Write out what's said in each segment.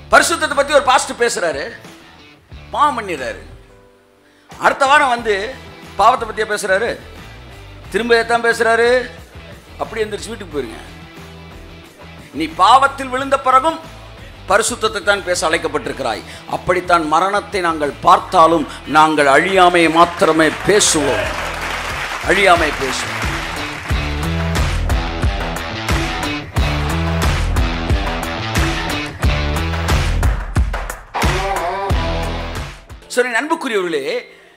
பரிசுத்தத்தை பத்தி ஒரு பாஸ்ட் பேசுறாரு பாவம் பண்ணிடுறாரு அடுத்த வாரம் வந்து பாவத்தை பத்தியா பேசுறாரு திரும்ப தான் பேசுறாரு அப்படி எந்திரிச்சு வீட்டுக்கு போயிருங்க நீ பாவத்தில் விழுந்த பிறகும் பரிசுத்தத்தை தான் பேச அழைக்கப்பட்டிருக்கிறாய் அப்படித்தான் மரணத்தை நாங்கள் பார்த்தாலும் நாங்கள் அழியாமையை மாத்திரமே பேசுவோம் அழியாமை பேசுவோம் சரி அன்புக்குரியவர்களே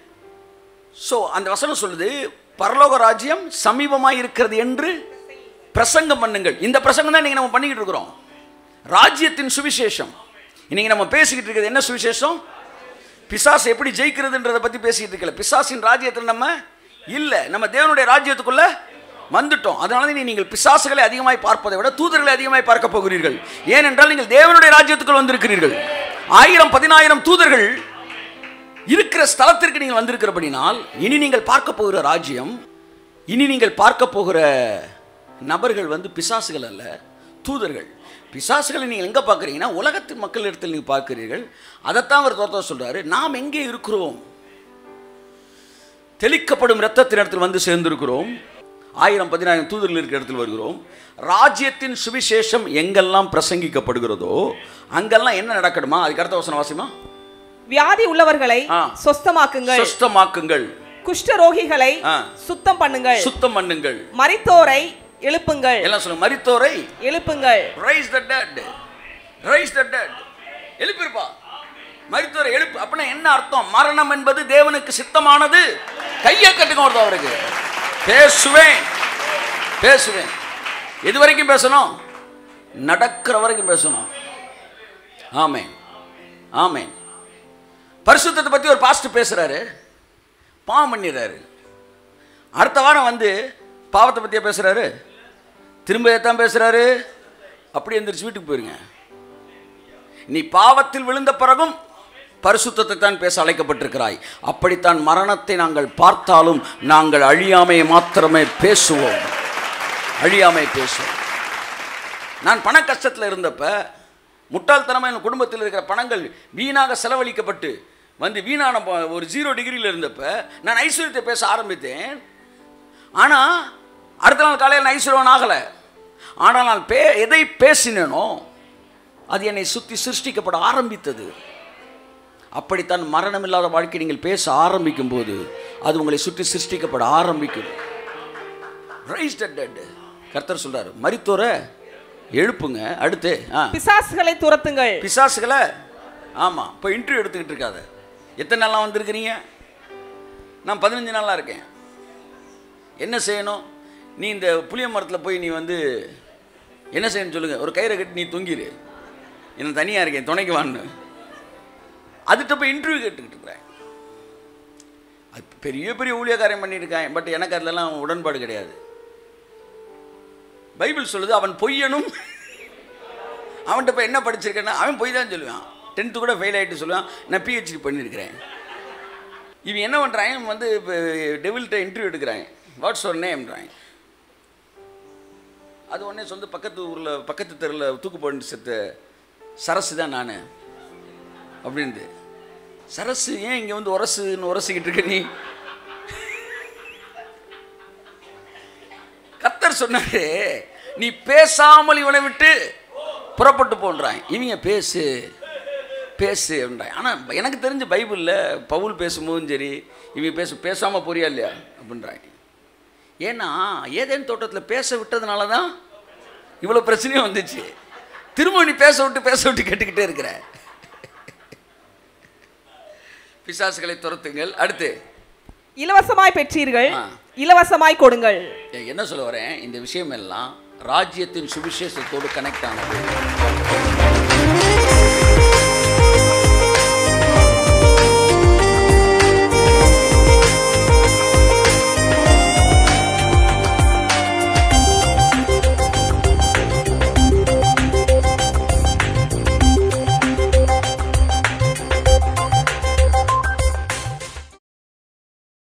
ஸோ அந்த வசனம் சொல்லுது பரலோக ராஜ்யம் சமீபமாக இருக்கிறது என்று பிரசங்கம் பண்ணுங்கள் இந்த பிரசங்கம் தான் இன்னைக்கு நம்ம பண்ணிக்கிட்டு இருக்கிறோம் ராஜ்யத்தின் சுவிசேஷம் இன்னைக்கு நம்ம பேசிக்கிட்டு இருக்கிறது என்ன சுவிசேஷம் பிசாசு எப்படி ஜெயிக்கிறதுன்றதை பற்றி பேசிக்கிட்டு இருக்கல பிசாசின் ராஜ்யத்தில் நம்ம இல்லை நம்ம தேவனுடைய ராஜ்யத்துக்குள்ள வந்துட்டோம் அதனால தான் நீங்கள் பிசாசுகளை அதிகமாய் பார்ப்பதை விட தூதர்களை அதிகமாய் பார்க்க போகிறீர்கள் ஏனென்றால் நீங்கள் தேவனுடைய ராஜ்யத்துக்குள் வந்திருக்கிறீர்கள் ஆயிரம் பதினாயிரம் தூதர்கள் இருக்கிற ஸ்தலத்திற்கு நீங்கள் வந்திருக்கிறபடினால் இனி நீங்கள் பார்க்க போகிற ராஜ்யம் இனி நீங்கள் பார்க்க போகிற நபர்கள் வந்து பிசாசுகள் அல்ல தூதர்கள் பிசாசுகளை நீங்கள் எங்கே பார்க்குறீங்கன்னா உலகத்து மக்கள் இடத்தில் நீங்கள் பார்க்கிறீர்கள் அதைத்தான் அவர் தோற்ற சொல்றாரு நாம் எங்கே இருக்கிறோம் தெளிக்கப்படும் இரத்தத்தின் இடத்தில் வந்து சேர்ந்திருக்கிறோம் ஆயிரம் பதினாயிரம் தூதர்கள் இருக்கிற இடத்தில் வருகிறோம் ராஜ்யத்தின் சுவிசேஷம் எங்கெல்லாம் பிரசங்கிக்கப்படுகிறதோ அங்கெல்லாம் என்ன நடக்கணுமா அதுக்கு அடுத்த வசனம் வாசிமா வியாதி உள்ளவர்களை ஆ. சொஸ்தமாக்குங்கள் சுஸ்தமாக்குங்கள் குஷ்ட ரோகிகளை ஆ. சுத்தம் பண்ணுங்கள் சுத்தம் பண்ணுங்கள் மரித்தோரை எழுப்புங்கள் எல்லாம் சொல்லுங்க மரித்தோரை எழுப்புங்கள் rise the dead rise the dead எழுப்பிருப்பா மரித்தோரை எழுப்பு அப்படின்னா என்ன அர்த்தம் மரணம் என்பது தேவனுக்கு சித்தமானது கையை கட்டுங்க ஒருத்தன் அவருக்கு பேசுவேன் பேசுவேன் எது வரைக்கும் பேசணும் நடக்கிற வரைக்கும் பேசணும் ஆமென் ஆமென் பரிசுத்தத்தை பற்றி ஒரு பாஸ்ட் பேசுறாரு பாவம் பண்ணிடுறாரு அடுத்த வாரம் வந்து பாவத்தை பற்றியா பேசுறாரு திரும்ப தான் பேசுறாரு அப்படி எந்திரிச்சு வீட்டுக்கு போயிருங்க நீ பாவத்தில் விழுந்த பிறகும் பரிசுத்தத்தை தான் பேச அழைக்கப்பட்டிருக்கிறாய் அப்படித்தான் மரணத்தை நாங்கள் பார்த்தாலும் நாங்கள் அழியாமையை மாத்திரமே பேசுவோம் அழியாமை பேசுவோம் நான் பண கஷ்டத்தில் இருந்தப்ப முட்டாள்தனமாக என் குடும்பத்தில் இருக்கிற பணங்கள் வீணாக செலவழிக்கப்பட்டு வந்து வீணான ப- ஒரு ஜீரோ டிகிரியில் இருந்தப்ப நான் ஐஸ்வர்யத்தை பேச ஆரம்பித்தேன் ஆனால் அடுத்த நாள் காலையில் நான் ஐஸ்வர்யவன் ஆகலை ஆனால் நான் பே எதை பேசினேனோ அது என்னை சுற்றி சிருஷ்டிக்கப்பட ஆரம்பித்தது அப்படித்தான் மரணமில்லாத வாழ்க்கை நீங்கள் பேச ஆரம்பிக்கும் போது அது உங்களை சுற்றி சிருஷ்டிக்கப்பட ஆரம்பிக்கும் ரைஸ் டெட் கர்த்தர் சொல்றாரு மரித்தோரை எழுப்புங்க அடுத்து ஆ பிசாசுகளை துரத்துங்கள் பிசாசுகளை ஆமாம் இப்போ இன்டர்வியூ எடுத்துக்கிட்டு இருக்காத எத்தனை நாளாக வந்திருக்கிறீங்க நான் பதினஞ்சு நாளாக இருக்கேன் என்ன செய்யணும் நீ இந்த புளிய மரத்தில் போய் நீ வந்து என்ன செய்யணும் சொல்லுங்கள் ஒரு கயிறை கட்டி நீ தொங்கிரு நான் தனியாக இருக்கேன் துணைக்கு வான்னு அதுகிட்ட போய் இன்டர்வியூ கேட்டுக்கிட்டு இருக்கிறேன் அது பெரிய பெரிய ஊழியக்காரன் பண்ணியிருக்கான் பட் எனக்கு அதிலலாம் உடன்பாடு கிடையாது பைபிள் சொல்லுது அவன் பொய்யனும் அவன்கிட்ட போய் என்ன படிச்சிருக்கேன்னா அவன் பொய் தான் சொல்லுவான் டென்த்து கூட ஃபெயில் ஆகிட்டு சொல்லுவான் நான் பிஹெச்டி பண்ணியிருக்கிறேன் இவன் என்ன பண்ணுறான் இவன் வந்து இப்போ டெவில்கிட்ட இன்டர்வியூ எடுக்கிறாங்க வாட்ஸ் ஒரு நேம்ன்றாங்க அது உடனே சொந்த பக்கத்து ஊரில் பக்கத்து தெருவில் தூக்கு போட்டு செத்த சரசு தான் நான் அப்படின்ட்டு சரசு ஏன் இங்கே வந்து உரசுன்னு உரசிக்கிட்டு இருக்க நீ கத்தர் சொன்னாரு நீ பேசாமல் இவனை விட்டு புறப்பட்டு போன்றான் இவங்க பேசு பேசு அப்படின்றான் ஆனால் எனக்கு தெரிஞ்ச பைபிளில் பவுல் பேசும்போதும் சரி இவங்க பேச பேசாமல் போறியா இல்லையா அப்படின்றாங்க ஏன்னா ஏதேன் தோட்டத்தில் பேச விட்டதுனால தான் இவ்வளோ பிரச்சனையும் வந்துச்சு திரும்ப நீ பேச விட்டு பேச விட்டு கேட்டுக்கிட்டே இருக்கிற பிசாசுகளை துரத்துங்கள் அடுத்து இலவசமாய் பெற்றீர்கள் ஆ. இலவசமாய் கொடுங்கள் ஏன் என்ன சொல்ல வரேன் இந்த விஷயம் எல்லாம் ராஜ்யத்தின் சுவிசேஷத்தோடு கனெக்ட் ஆனது